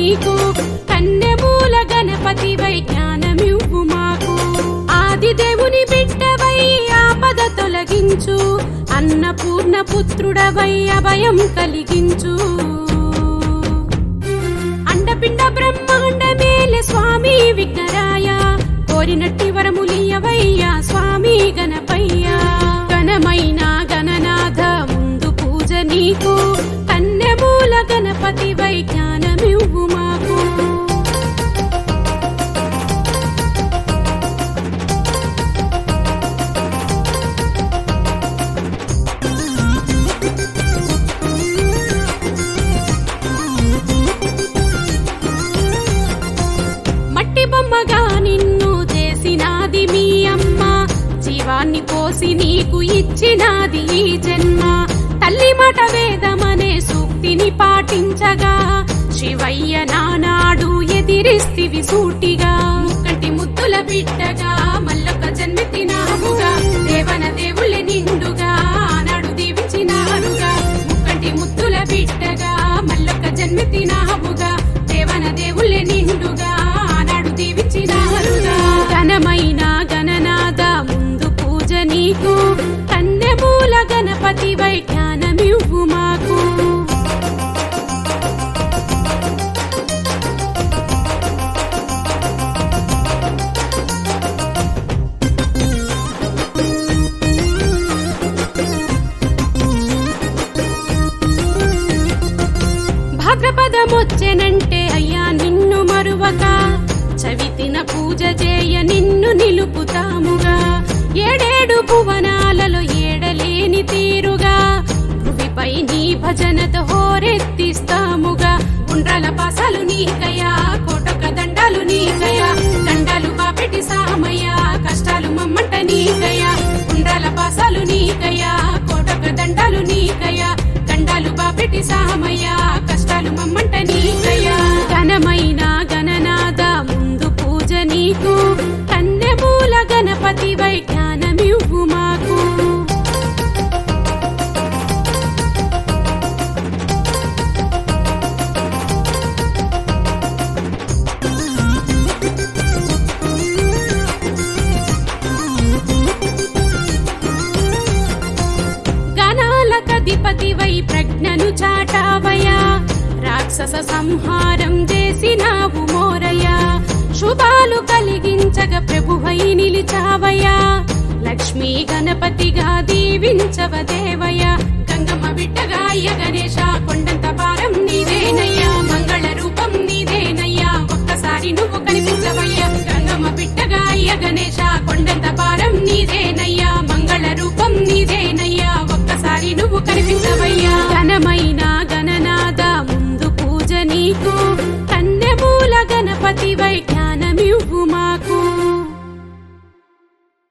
నీకు కన్నెమూల గణపతి వై జ్ఞానమివ్వు మాకు ఆది దేవుని బిడ్డవై ఆపద తొలగించు అన్నపూర్ణ పుత్రుడవై అభయం కలిగించు అండపిండ బ్రహ్మాండ మేలే స్వామి విఘ్నరాయ కోరినట్టి వరములియవయ్యా స్వామి గణపయ్య ఘనమైన గణనాథ ముందు పూజ నీకు కన్నెమూల గణపతి వై జ్ఞానమివ్వు మాకు మట్టి బొమ్మగా నిన్ను చేసినాది మీ అమ్మ జీవాన్ని పోసి నీకు ఇచ్చినాది ఈ జన్మ తల్లి మాట వేదమనే సూక్తిని పాటించగా శివయ్య నానాడు ఎదిరిస్తివి సూటిగా ముక్కటి ముద్దుల బిడ్డగా మల్లొక జన్మెత్తినావుగా దేవన దేవుళ్ళే నిండుగా ఆనాడు దీవించినారుగా ముక్కటి ముద్దుల బిడ్డగా మల్లొక జన్మెత్తినావుగా దేవన దేవుళ్ళే నిండుగా ఆనాడు దీవించినారుగా ఘనమైన గణనాద ముందు పూజ నీకు కన్నెమూల గణపతి వై జ్ఞానమివ్వు మాకు భాద్రపదమొచ్చెనంటే అయ్యా నిన్ను మరువక చవితిన పూజ చేయ నిన్ను నిలుపుతాముగా ఏడేడు భువనాలలో ఏడలేని తీరుగా భువిపై నీ భజనతో హోరెత్తిస్తాముగా ఉండ్రాల పాసాలు నీకయా కోటొక దండాలు నీకయా దండాలు బాపెట్టి సామయ్య కష్టాలు మమ్మంట నీకయా ఉండ్రాల పాసాలు నీకయా కోటొక దండాలు నీకయా దండాలు బాపెట్టి సామయ్య కష్టాలు మమ్మంట నీకయా ఘనమైన గణనాద ముందు పూజ నీకు కన్నెమూల గణపతి వై జ్ఞానమివ్వు మాకు గణాలకధిపతి వై ప్రజ్ఞను చాటావయా రాక్షస సంహారం చేసినావు మోరయా శుభాలు కలిగించగ ప్రభువై నిలిచావయా లక్ష్మీ గణపతిగా దీవించవ దేవయ గంగమ్మ బిడ్డగా అయ్య గణేశ కొండంత